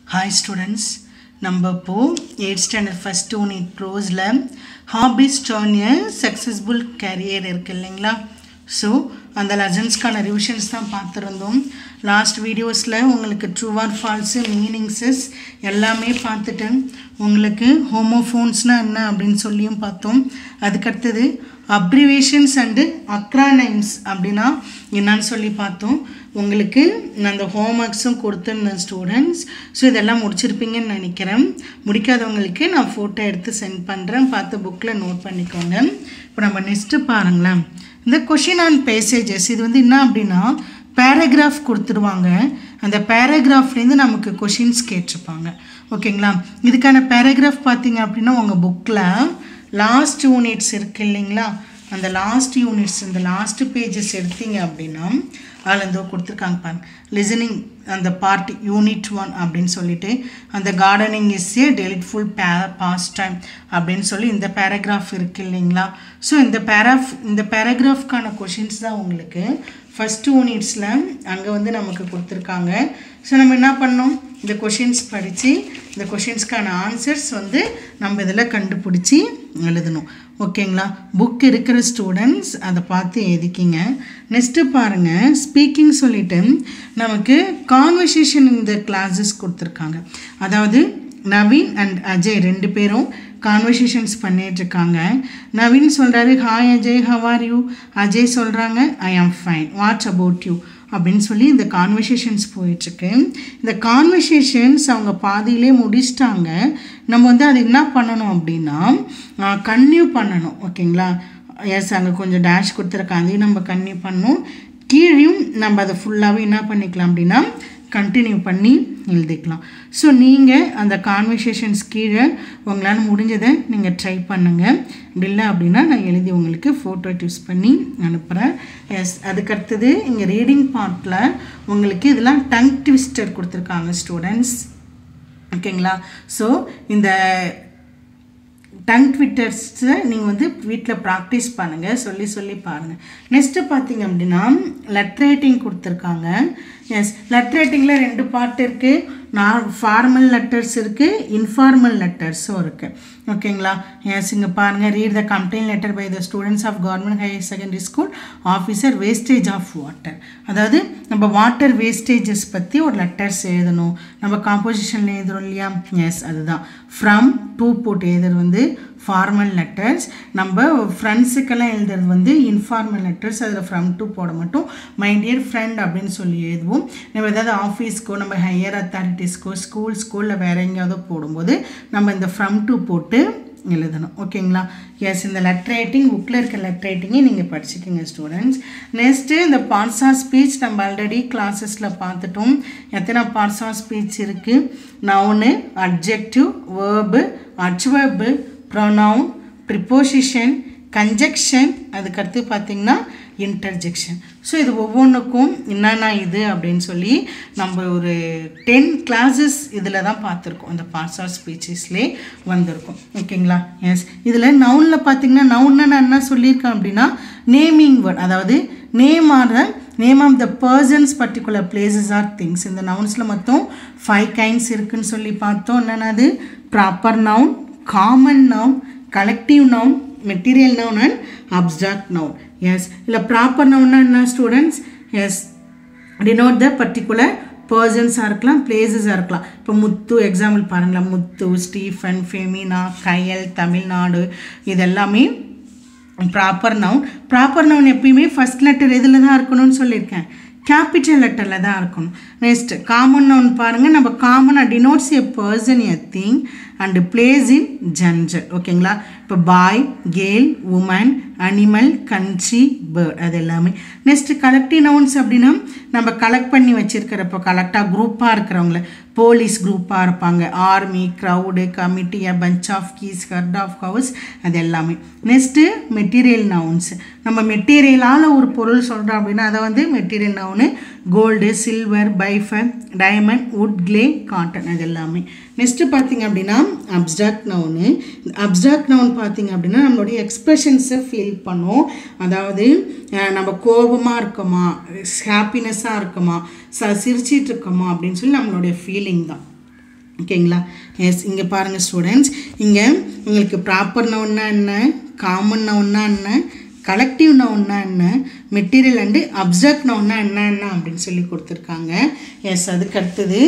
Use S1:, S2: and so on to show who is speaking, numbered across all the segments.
S1: hi students நம்ம இப்போது eight standard first unit ப்ரோஸில் hobbies turn a successful career இருக்குது இல்லைங்களா ஸோ அந்த லெசன்ஸ்க்கான ரிவிஷன்ஸ் தான் பார்த்துருந்தோம் லாஸ்ட் வீடியோஸில் உங்களுக்கு ட்ரூ ஆர் ஃபால்ஸு மீனிங்ஸஸ் எல்லாமே பார்த்துட்டு உங்களுக்கு ஹோமோஃபோன்ஸ்னால் என்ன அப்படின்னு சொல்லியும் பார்த்தோம் அதுக்கடுத்தது அப்ரிவேஷன்ஸ் அண்டு அக்ரானைம்ஸ் அப்படின்னா என்னன்னு சொல்லி பார்த்தோம் உங்களுக்கு நான் அந்த ஹோம்ஒர்க்ஸும் கொடுத்துருந்தேன் ஸ்டூடெண்ட்ஸ் ஸோ இதெல்லாம் முடிச்சிருப்பீங்கன்னு நினைக்கிறேன் முடிக்காதவங்களுக்கு நான் ஃபோட்டோ எடுத்து சென்ட் பண்ணுறேன் பார்த்து புக்கில் நோட் பண்ணிக்கோங்க இப்போ நம்ம நெக்ஸ்ட்டு பாருங்களேன் இந்த கொஷின் அண்ட் பேசேஜஸ் இது வந்து என்ன அப்படின்னா பேராகிராஃப் கொடுத்துருவாங்க அந்த பேராகிராஃப்லேருந்து நமக்கு கொஷின்ஸ் கேட்டிருப்பாங்க ஓகேங்களா இதுக்கான பேராகிராஃப் பார்த்தீங்க அப்படின்னா உங்கள் புக்கில் லாஸ்ட் யூனிட்ஸ் இருக்குது இல்லைங்களா அந்த லாஸ்ட் யூனிட்ஸ் இந்த லாஸ்ட் பேஜஸ் எடுத்தீங்க அப்படின்னா அதில் இந்த கொடுத்துருக்காங்க பாருங்க லிசனிங் அந்த பார்ட் யூனிட் ஒன் அப்படின்னு சொல்லிட்டு அந்த கார்டனிங் இஸ் ஏ டெலிட்ஃபுல் பே பாஸ்ட் டைம் அப்படின்னு சொல்லி இந்த பேராகிராஃப் இருக்குது இல்லைங்களா ஸோ இந்த பேராஃப் இந்த பேராகிராஃப்கான கொஷின்ஸ் தான் உங்களுக்கு ஃபஸ்ட் யூனிட்ஸில் அங்கே வந்து நமக்கு கொடுத்துருக்காங்க ஸோ நம்ம என்ன பண்ணோம் இந்த கொஷின்ஸ் படித்து இந்த கொஷின்ஸ்க்கான ஆன்சர்ஸ் வந்து நம்ம இதில் கண்டுபிடிச்சி எழுதணும் ஓகேங்களா புக் இருக்கிற ஸ்டூடெண்ட்ஸ் அதை பார்த்து எழுதிக்கிங்க நெக்ஸ்ட்டு பாருங்கள் ஸ்பீக்கிங் சொல்லிவிட்டு நமக்கு கான்வர்சேஷன் இந்த கிளாஸஸ் கொடுத்துருக்காங்க அதாவது நவீன் அண்ட் அஜய் ரெண்டு பேரும் கான்வர்சேஷன்ஸ் பண்ணிகிட்ருக்காங்க நவீன் சொல்கிறாரு hi Ajay how are you Ajay சொல்கிறாங்க I am fine watts about you அப்படின்னு சொல்லி இந்த கான்வர்சேஷன்ஸ் போயிட்டுருக்கு இந்த கான்வர்சேஷன்ஸ் அவங்க பாதியிலே முடிச்சிட்டாங்க நம்ம வந்து அது என்ன பண்ணணும் அப்படின்னா கன்னியூ பண்ணணும் ஓகேங்களா எஸ் அங்கே கொஞ்சம் டேஷ் கொடுத்துருக்காங்க அதையும் நம்ம கன்னியூ பண்ணணும் கீழையும் நம்ம அதை ஃபுல்லாகவே என்ன பண்ணிக்கலாம் அப்படின்னா கண்டினியூ பண்ணி எழுதிக்கலாம் ஸோ நீங்கள் அந்த கான்வர்சேஷன்ஸ் கீழே உங்களால் முடிஞ்சதை நீங்கள் ட்ரை பண்ணுங்கள் அப்படி இல்லை அப்படின்னா நான் எழுதி உங்களுக்கு ஃபோட்டோ யூஸ் பண்ணி அனுப்புகிறேன் எஸ் அதுக்கடுத்தது இங்கே ரீடிங் பார்ட்டில் உங்களுக்கு இதெல்லாம் டங் ட்விஸ்டர் கொடுத்துருக்காங்க ஸ்டூடெண்ட்ஸ் ஓகேங்களா ஸோ இந்த டங் ட்விட்டர்ஸை நீங்கள் வந்து வீட்டில் ப்ராக்டிஸ் பண்ணுங்கள் சொல்லி சொல்லி பாருங்கள் நெக்ஸ்ட்டு பார்த்தீங்க அப்படின்னா லெட் ரைட்டிங் கொடுத்துருக்காங்க எஸ் லெட் ரைட்டிங்கில் ரெண்டு பார்ட் இருக்குது நான் ஃபார்மல் லெட்டர்ஸ் இருக்குது இன்ஃபார்மல் லெட்டர்ஸும் இருக்குது ஓகேங்களா எஸ் இங்கே பாருங்கள் read the complaint letter by the students of government higher secondary school officer wastage of water அதாவது நம்ம வாட்டர் வேஸ்டேஜஸ் பற்றி ஒரு லெட்டர்ஸ் எழுதணும் நம்ம காம்போசிஷனில் எழுதுறோம் இல்லையா எஸ் அதுதான் ஃப்ரம் டூ போட்டு எழுதுறது வந்து ஃபார்மல் லெட்டர்ஸ் நம்ம ஃப்ரெண்ட்ஸுக்கெல்லாம் எழுதுறது வந்து இன்ஃபார்மல் லெட்டர்ஸ் அதில் ஃப்ரம் டு போட மட்டும் மை டியர் ஃப்ரெண்ட் அப்படின்னு சொல்லி எழுதுவோம் நம்ம ஏதாவது ஆஃபீஸ்க்கோ நம்ம ஹையர் அத்தாரிட்டிஸ்க்கோ ஸ்கூல் ஸ்கூலில் வேறு எங்கேயாவது போடும்போது நம்ம இந்த ஃப்ரம் டு போட்டு எழுதணும் ஓகேங்களா எஸ் இந்த லெட் ரைட்டிங் புக்கில் இருக்க லெட் ரைட்டிங்கை நீங்கள் படிச்சுக்கோங்க ஸ்டூடெண்ட்ஸ் நெக்ஸ்ட்டு இந்த பார்ட்ஸ் ஆஃப் ஸ்பீச் நம்ம ஆல்ரெடி கிளாஸஸில் பார்த்துட்டோம் எத்தனை பார்ட்ஸ் ஆஃப் ஸ்பீச் இருக்குது noun adjective verb adverb pronoun preposition conjunction அதுக்கடுத்து பார்த்திங்கன்னா இன்டர்ஜெக்ஷன் ஸோ இது ஒவ்வொன்றுக்கும் என்னென்ன இது அப்படின்னு சொல்லி நம்ம ஒரு டென் கிளாஸஸ் இதில் தான் பார்த்துருக்கோம் இந்த பார்ட்ஸ் ஆஃப் ஸ்பீச்சஸ்லே வந்திருக்கும் ஓகேங்களா எஸ் இதில் நவுனில் பார்த்தீங்கன்னா நவுன்னா நான் என்ன சொல்லியிருக்கேன் அப்படின்னா நேமிங் வேர்ட் அதாவது name or the name of the persons particular places or things இந்த நவுன்ஸில் மொத்தம் ஃபைவ் கைண்ட்ஸ் இருக்குதுன்னு சொல்லி பார்த்தோம் என்னென்னது proper noun common noun collective noun material noun and abstract noun yes இல்லை ப்ராப்பர் நவுன்னா என்ன students yes denote the particular பர்சன்ஸாக இருக்கலாம் பிளேசஸாக இருக்கலாம் இப்போ முத்து எக்ஸாம்பிள் பாருங்களேன் முத்து ஸ்டீஃபன் ஃபெமினா கயல் தமிழ்நாடு இது எல்லாமே ப்ராப்பர் நவுன் ப்ராப்பர் நவுன் எப்பயுமே ஃபஸ்ட் லெட்டர் எதில் தான் இருக்கணும்னு சொல்லியிருக்கேன் கேபிட்டல் லெட்டரில் தான் இருக்கணும் நெக்ஸ்ட் காமன் நவுன் பாருங்கள் நம்ம காமனாக denotes a person a thing and place in general ஓகேங்களா இப்போ boy girl woman animal country bird அது எல்லாமே நெக்ஸ்ட் கலெக்டிவ் நவுன்ஸ் அப்படின்னா நம்ம கலெக்ட் பண்ணி வச்சுருக்கிறப்போ கலெக்டாக குரூப்பாக இருக்கிறவங்கள போலீஸ் குரூப்பாக இருப்பாங்க army crowd committee a bunch of keys herd of house அது எல்லாமே நெக்ஸ்ட்டு மெட்டீரியல் நவுன்ஸ் நம்ம மெட்டீரியலால் ஒரு பொருள் சொல்கிறோம் அப்படின்னா அதை வந்து material noun gold silver fibre diamond wood clay cotton அது எல்லாமே நெக்ஸ்ட்டு பார்த்திங்க அப்படின்னா அப்சாக்ட் நவுனு அப்சாக்ட் நவுன் பார்த்திங்க அப்படின்னா நம்மளுடைய எக்ஸ்ப்ரெஷன்ஸை ஃபீல் பண்ணும் அதாவது அஹ், நம்ம கோபமாக இருக்கோமா ஹாப்பினஸ்ஸாக இருக்கோமா ச சிரிச்சிட்டு இருக்கோமா அப்படின்னு சொல்லி நம்மளுடைய ஃபீலிங் தான் ஓகேங்களா எஸ் இங்கே பாருங்கள் ஸ்டூடெண்ட்ஸ் இங்கே உங்களுக்கு ப்ராப்பர் நவுன்னா என்ன காமன் நவுன்னா என்ன கலெக்டிவ் நவுன்னா என்ன மெட்டீரியல் அண்டு அப்சர்க் நவுன்னா என்ன என்ன அப்படின்னு சொல்லி கொடுத்துருக்காங்க எஸ் அதுக்கு அடுத்தது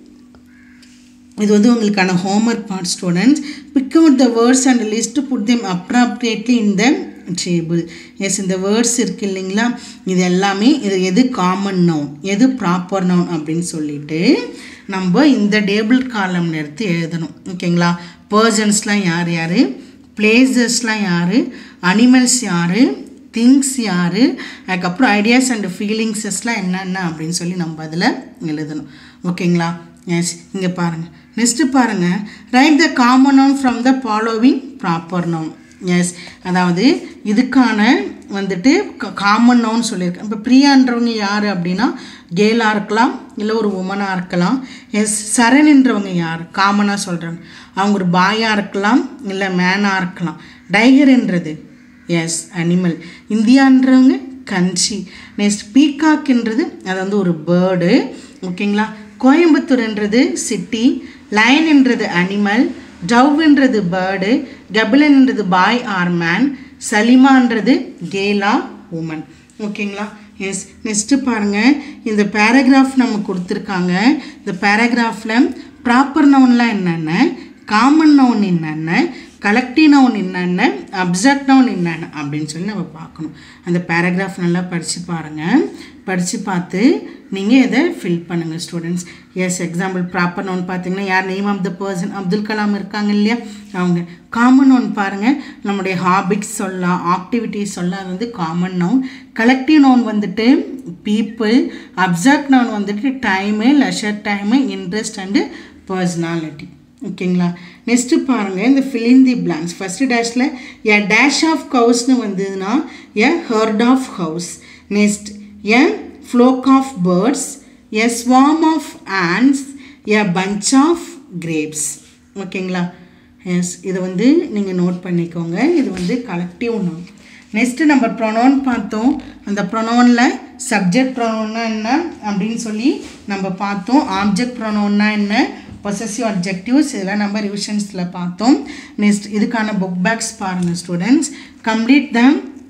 S1: இது வந்து உங்களுக்கான homework part students pick out the words and list put them appropriately in the table yes இந்த வேர்ட்ஸ் இருக்கு இல்லைங்களா இது எல்லாமே இது எது காமன் நவுன் எது ப்ராப்பர் நவுன் அப்படின்னு சொல்லிட்டு நம்ம இந்த டேபிள் காலம்ல எடுத்து எழுதணும் ஓகேங்களா பர்சன்ஸ்லாம் யார் யார் பிளேசஸ்லாம் யார் அனிமல்ஸ் யார் திங்ஸ் யார் அதுக்கப்புறம் ஐடியாஸ் அண்ட் ஃபீலிங்ஸஸ்லாம் என்னென்ன அப்படின்னு சொல்லி நம்ம அதில் எழுதணும் ஓகேங்களா எஸ் இங்கே பாருங்கள் நெக்ஸ்ட்டு பாருங்கள் write the common noun from the following proper noun yes அதாவது இதுக்கான வந்துட்டு காமன் நவுன் சொல்லியிருக்கேன் இப்போ பிரியான்றவங்க யார் அப்படின்னா கேலாக இருக்கலாம் இல்லை ஒரு உமனாக இருக்கலாம் எஸ் சரண்ன்றவங்க யார் காமனாக சொல்கிறாங்க அவங்க ஒரு பாயாக இருக்கலாம் இல்லை மேனாக இருக்கலாம் டைகர்ன்றது எஸ் அனிமல் இந்தியான்றவங்க கன்சி நெக்ஸ்ட் பீகாக்ன்றது அது வந்து ஒரு பேர்டு ஓகேங்களா கோயம்புத்தூர்ன்றது சிட்டி லயன்ன்றது அனிமல் டவ்ன்றது பேர்டு கபிலன்ன்றது பாய் ஆர் மேன் சலிமான்றது கேலா உமன் ஓகேங்களா எஸ் நெக்ஸ்ட்டு பாருங்கள் இந்த பேராகிராஃப் நம்ம கொடுத்துருக்காங்க இந்த பேராகிராஃபில் ப்ராப்பர் நவுன்லாம் என்னென்ன காமன் நவுன் என்னென்ன கலெக்டிவ் நவுன் என்னென்ன அப்சர்ட் நவுன் என்னென்ன அப்படின்னு சொல்லி நம்ம பார்க்கணும் அந்த பேராகிராஃப் நல்லா படித்து பாருங்கள் படித்து பார்த்து நீங்கள் இதை ஃபில் பண்ணுங்கள் students yes example proper noun பார்த்தீங்கன்னா யார் name of the person Abdul Kalam இருக்காங்க இல்லையா அவங்க காமன் நவுன் பாருங்கள் நம்முடைய ஹாபிட்ஸ் சொல்லலாம் ஆக்டிவிட்டிஸ் சொல்லலாம் அது வந்து காமன் நவுன் கலெக்டிவ் நவுன் வந்துட்டு பீப்புள் அப்சர்ட் நவுன் வந்துட்டு time leisure time interest and personality ஓகேங்களா நெக்ஸ்ட்டு பாருங்கள் இந்த ஃபிலிங் தி பிளாங்க்ஸ் ஃபஸ்ட்டு டேஷில் எ டேஷ் ஆஃப் கவுஸ்னு வந்ததுன்னா a herd of house next a flock of birds a swarm of ants a bunch of grapes ஓகேங்களா yes இது வந்து நீங்கள் நோட் பண்ணிக்கோங்க இது வந்து கலெக்டிவ் நோன் நெக்ஸ்ட்டு நம்ம ப்ரொனோன் பார்த்தோம் அந்த ப்ரொனோனில் சப்ஜெக்ட் ப்ரொனோன்னா என்ன அப்படின்னு சொல்லி நம்ம பார்த்தோம் ஆப்ஜெக்ட் ப்ரொனோன்னா என்ன பொசசிவ் அப்ஜெக்டிவ்ஸ் இதெல்லாம் நம்ம ரிவிஷன்ஸில் பார்த்தோம் நெக்ஸ்ட் இதுக்கான புக் பேக்ஸ் பாருங்கள் students complete the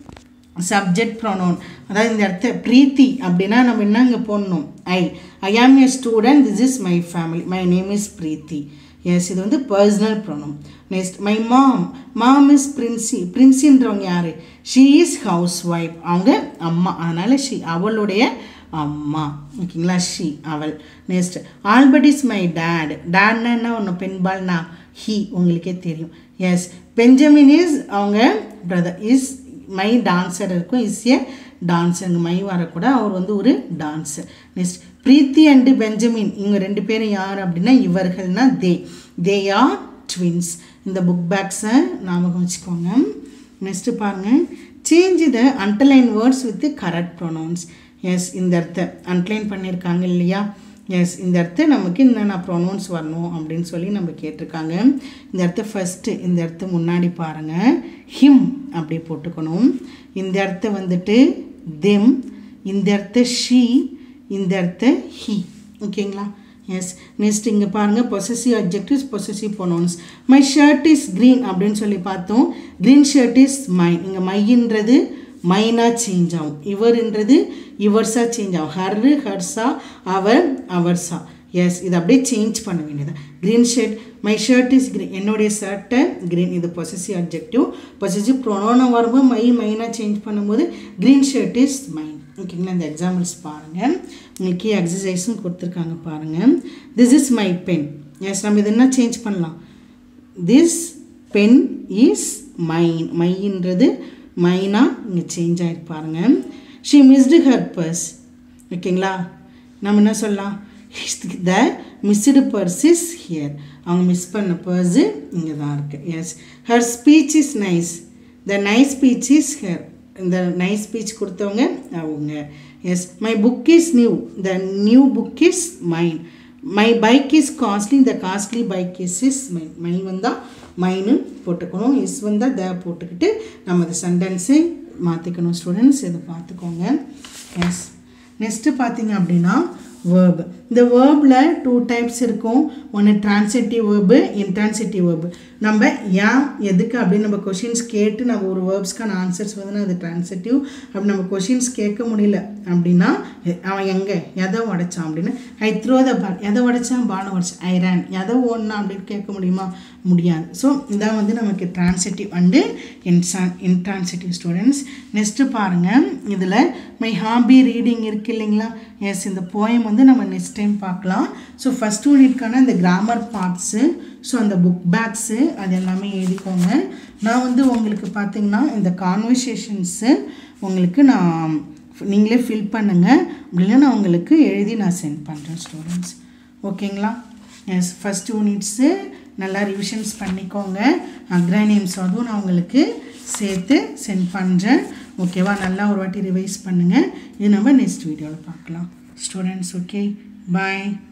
S1: subject pronoun அதாவது இந்த இடத்த ப்ரீத்தி அப்படின்னா நம்ம என்ன இங்கே போடணும் I I am a student this is my family my name is Preethi yes இது வந்து personal pronoun next my mom mom is Princy பிரின்சின்றவங்க யார் ஷீ இஸ் ஹவுஸ் ஒய்ஃப் அவங்க அம்மா அதனால் ஷி அவளுடைய அம்மா ஓகேங்களா ஷி அவள் next Albert is my dad டேட்னா என்ன ஒன்று பெண்பால்னா ஹி உங்களுக்கே தெரியும் எஸ் பெஞ்சமின் இஸ் அவங்க பிரதர் இஸ் மை டான்ஸர் இருக்கும் இஸ் ஏ டான்ஸர் மை வரக்கூட அவர் வந்து ஒரு dancer next Preethi and Benjamin இவங்க ரெண்டு பேரும் யார் அப்படின்னா இவர்கள்னா தே தே ஆர் ட்வின்ஸ் இந்த புக் பேக்ஸை ஞாபகம் வச்சுக்கோங்க நெக்ஸ்ட்டு பாருங்கள் change the underline words with correct pronouns yes இந்த இடத்த அண்டர்லைன் பண்ணியிருக்காங்க இல்லையா எஸ் இந்த இடத்த நமக்கு என்னென்ன ப்ரொனவுன்ஸ் வரணும் அப்படின்னு சொல்லி நம்ம கேட்டிருக்காங்க இந்த இடத்த ஃபஸ்ட்டு இந்த இடத்த முன்னாடி பாருங்கள் ஹிம் அப்படி போட்டுக்கணும் இந்த இடத்த வந்துட்டு தெம் இந்த இடத்த ஷீ இந்த இடத்த ஹி ஓகேங்களா எஸ் நெக்ஸ்ட் இங்கே பாருங்கள் possessive adjectives possessive pronouns my shirt is green அப்படின்னு சொல்லி பார்த்தோம் க்ரீன் ஷர்ட் இஸ் மைன் இங்கே மைன்றது மைனாக சேஞ்ச் ஆகும் இவர்ன்றது இவர்ஸாக சேஞ்ச் ஆகும் ஹர்ரு ஹர்ஸா அவர் அவர்ஸா எஸ் இது அப்படியே சேஞ்ச் பண்ண வேண்டியது green shirt my shirt is green என்னுடைய ஷர்ட்டை க்ரீன் இது பொசசிவ் அப்ஜெக்டிவ் பொசசிவ் ப்ரொனோனை வரும்போது மை மைனாக சேஞ்ச் பண்ணும்போது க்ரீன் ஷர்ட் இஸ் மைன் ஓகேங்களா இந்த எக்ஸாம்பிள்ஸ் பாருங்கள் உங்களுக்கு எக்ஸசைஸும் கொடுத்துருக்காங்க பாருங்கள் this is my pen yes நம்ம இது என்ன சேஞ்ச் பண்ணலாம் திஸ் பென் இஸ் மைன் மைன்றது மைனாக இங்கே சேஞ்ச் ஆகிருப்பாருங்க ஷி மிஸ்டு ஹர் பர்ஸ் ஓகேங்களா நம்ம என்ன சொல்லலாம் the missed purse is here அவங்க மிஸ் பண்ண பர்ஸு இங்கே தான் இருக்குது yes her speech is nice the nice speech is her இந்த நைஸ் ஸ்பீச் கொடுத்தவங்க அவங்க yes my book is new the new book is mine my bike is costly the costly bike is is mine mine வந்தால் mine போட்டுக்கணும் is வந்தால் த போட்டுக்கிட்டு நம்ம அந்த சென்டென்ஸை மாற்றிக்கணும் ஸ்டூடெண்ட்ஸ் இதை பார்த்துக்கோங்க எஸ் நெக்ஸ்ட்டு பார்த்தீங்க அப்படின்னா வேர்ப் இந்த வேர்பில் டூ டைப்ஸ் இருக்கும் ஒன்று டிரான்சிட்டிவ் வேர்பு இன்ட்ரான்சிட்டிவ் வேர்பு நம்ம ஏன் எதுக்கு அப்படின்னு நம்ம கொஷின்ஸ் கேட்டு நம்ம ஒரு வேர்ப்ஸ்க்கான ஆன்சர்ஸ் வந்து அது டிரான்சிட்டிவ் அப்படி நம்ம கொஷின்ஸ் கேட்க முடியல அப்படின்னா எ- அவன் எங்கே எதை உடைச்சான் அப்படின்னு ஐ த்ரோ த பால் எதை உடைச்சான் பானை உடைச்சான் ஐ ரேன் எதை ஓடனா அப்படின்னு கேட்க முடியுமா முடியாது ஸோ இதான் வந்து நமக்கு டிரான்சிட்டிவ் அண்டு இன்சான் இன்ட்ரான்சிட்டிவ் ஸ்டூடெண்ட்ஸ் நெக்ஸ்ட்டு பாருங்கள் இதில் மை ஹாபி ரீடிங் இருக்கு இல்லைங்களா எஸ் இந்த போயம் வந்து நம்ம நெக்ஸ்ட் டைம் பார்க்கலாம் ஸோ ஃபஸ்ட் யூனிட்கான இந்த கிராமர் பார்ட்ஸு ஸோ அந்த புக் பேக்ஸு அது எல்லாமே எழுதிக்கோங்க நான் வந்து உங்களுக்கு பார்த்தீங்கன்னா இந்த கான்வர்சேஷன்ஸு உங்களுக்கு நான் நீங்களே ஃபில் பண்ணுங்கள் அப்படின்னா நான் உங்களுக்கு எழுதி நான் சென்ட் பண்ணுறேன் ஸ்டூடெண்ட்ஸ் ஓகேங்களா எஸ் ஃபஸ்ட் யூனிட்ஸு நல்லா ரிவிஷன்ஸ் பண்ணிக்கோங்க அக்ரானியம்ஸ் அதுவும் நான் உங்களுக்கு சேர்த்து சென்ட் பண்ணுறேன் ஓகேவா நல்லா ஒரு வாட்டி ரிவைஸ் பண்ணுங்கள் இது நம்ம நெக்ஸ்ட் வீடியோவில் பார்க்கலாம் ஸ்டூடெண்ட்ஸ் ஓகே பாய்